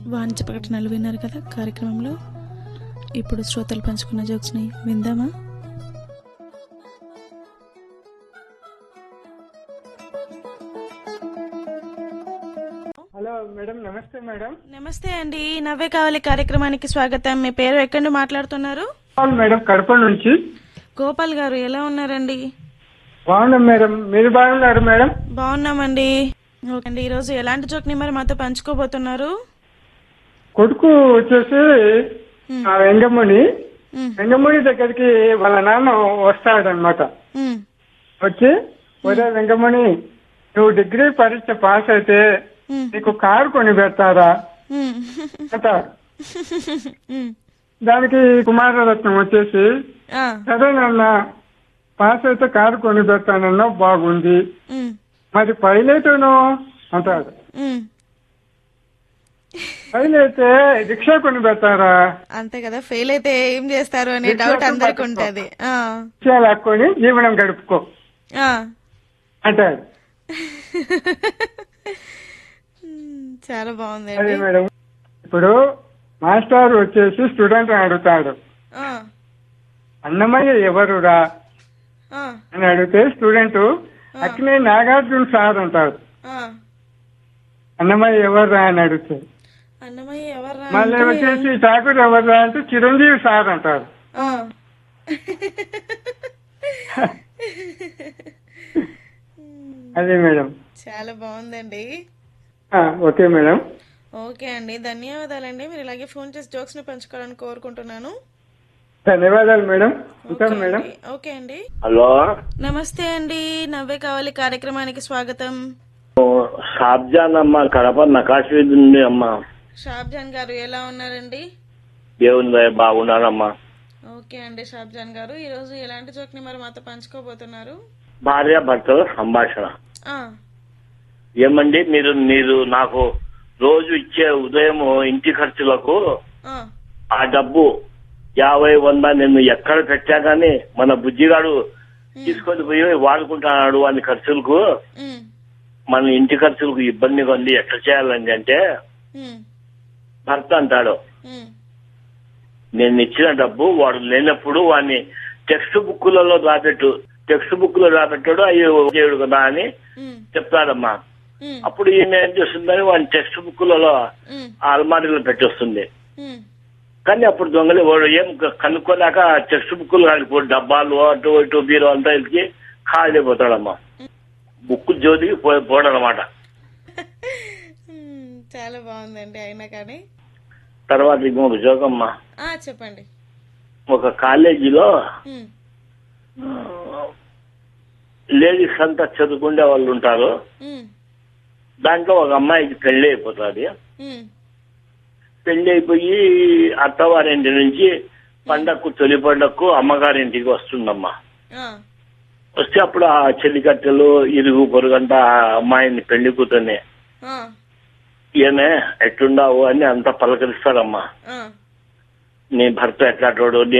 వాణిజ్య ప్రకటనలు విన్నారు కదా కార్యక్రమంలో ఇప్పుడు శ్రోతలు పంచుకున్న జోక్స్ని విందామా హలో మేడం నమస్తే మేడం నమస్తే అండి నవ్వే కావాలి కార్యక్రమానికి స్వాగతం మీ పేరు ఎక్కడి నుండి మాట్లాడుతున్నారు అవును మేడం కడప నుంచి గోపాల్ గారు ఎలా ఉన్నారండి బాగున్నాం మేడం మీరు బాగున్నారు మేడం బాగున్నామండి ఓకే అండి ఈరోజు ఎలాంటి జోక్ని మరి మాతో పంచుకోబోతున్నారు కొడుకు వచ్చేసి ఆ, వెంగముని మ్, వెంగముని దగ్గరికి వాళ్ళ నాన్న వస్తాడనమాట మ్, వచ్చి ఒరే వెంగముని నువ్వు డిగ్రీ పరీక్ష పాస్ అయితే మ్, నీకు కారు కొని పెడతారా మ్, అంటారు మ్. దానికి కుమారరత్నం వచ్చేసి ఆ, సరేనన్నా పాస్ అయితే కారు కొని పెడతానన్నా బాగుంది మ్, మరి పైలట్ను అంటాడు మ్. పైలైతే రిక్షా కొని పెడతారా అంతే కదా ఫెయిల్ అయితే ఏం చేస్తారు అనే డౌట్ అందరికి ఉంటది ఆ, రిక్షా లాక్కొని జీవనం గడుపుకో ఆ. అంటాడు మ్, చాలా అదే బాగుందండి మేడం ఇప్పుడు మాస్టర్ వచ్చేసి స్టూడెంట్ అడుగుతాడు ఆ, అన్నమయ్య ఎవరురా ఆ, అని అడిగితే స్టూడెంట్ అక్కినే నాగార్జున సార్ అంటాడు ఆ. అన్నమయ్య ఎవర్రా అని అడిగితే అన్నమయ్య ఎవర్రా మళ్ళీ అంటే- వచ్చేసి ఠాకూర్ ఎవర్రా అంటే చిరంజీవి సార్ అంటారు ఆ. అదే మేడం చాలా బాగుందండి ఆ, ఓకే మేడం ఓకే అండి ధన్యవాదాలండి మీరు ఇలాగే ఫోన్ చేసి జోక్స్ ని పంచుకోవాలని కోరుకుంటున్నాను ధన్యవాదాలు మేడం ఉంటాను మేడం ఓకే, ఓకే అండి హలో నమస్తే అండి నవ్వే కావాలి కార్యక్రమానికి స్వాగతం షాబ్జాన్ అమ్మ కడప నకాశ్ వీధి నుండి అమ్మ షాబ్జాన్ గారు ఎలా ఉన్నారండి దేవుని దయ బాగున్నానమ్మా ఓకే అండి షాబ్జాన్ గారు ఈ రోజు ఎలాంటి జోక్ ని మరి మాతో పంచుకోబోతున్నారు భార్య భర్తల సంభాషణ ఆ, ఏమండి మీరు మీరు నాకు రోజు ఇచ్చే ఉదయం ఇంటి ఖర్చులకు ఆ, ఆ డబ్బు యాభై వంద నేను ఎక్కడ పెట్టా గానీ మన బుజ్జిగాడు తీసుకొని పోయి వాడుకుంటున్నాడు అని ఖర్చులకు ఉమ్, మన ఇంటి ఖర్చులకు ఇబ్బందిగా ఉంది ఎట్లా చేయాలండి అంటే ఉమ్, భర్త అంటాడు ఉమ్, నేను ఇచ్చిన డబ్బు వాడు లేనప్పుడు వాడిని టెక్స్ట్ బుక్కులలో రాపెట్టు టెక్స్ట్ బుక్ లో రాపెట్టాడు అయ్యో చేయడు కదా అని ఉమ్, చెప్తాడమ్మా ఉమ్, అప్పుడు ఈమె ఏం చేస్తుందని వాడిని టెక్స్ట్ బుక్కులలో ఉమ్, ఆ అల్మారీలో పెట్టొస్తుంది ఉమ్, కానీ అప్పుడు దొంగలు వాడు ఏం కనుక్కోలేక టెక్స్ట్ బుక్కులు కాలిపోడు డబ్బాలు అటు ఇటు బీరో అంతా వెతికి ఖాళీ పోతాడమ్మా బుక్ జోదికి పో పోడనమాట ఉమ్, చాలా బాగుందండి అయినా కానీ తర్వాత ఇంకొక జోకమ్మా ఆ చెప్పండి ఒక కాలేజీలో ఉమ్, లేడీస్ అంతా చదువుకునే వాళ్ళు ఉంటారు ఉమ్, దాంట్లో ఒక అమ్మాయికి పెళ్లి అయిపోతుంది ఉమ్, పెళ్లి అయిపోయి అత్తవారింటి నుంచి పండక్కు తొలి పండక్కు అమ్మగారింటికి వస్తుందమ్మా ఆ, వస్తే అప్పుడు ఆ చెల్లికట్టెలు ఇరుగు పొరుగంతా ఆ అమ్మాయిని పెళ్లి కూతుర్ని ఆ, ఈయనే ఎట్లుండావు అని అంతా పలకరిస్తారమ్మా ఆ, నీ భర్త ఎట్లాంటోడు నీ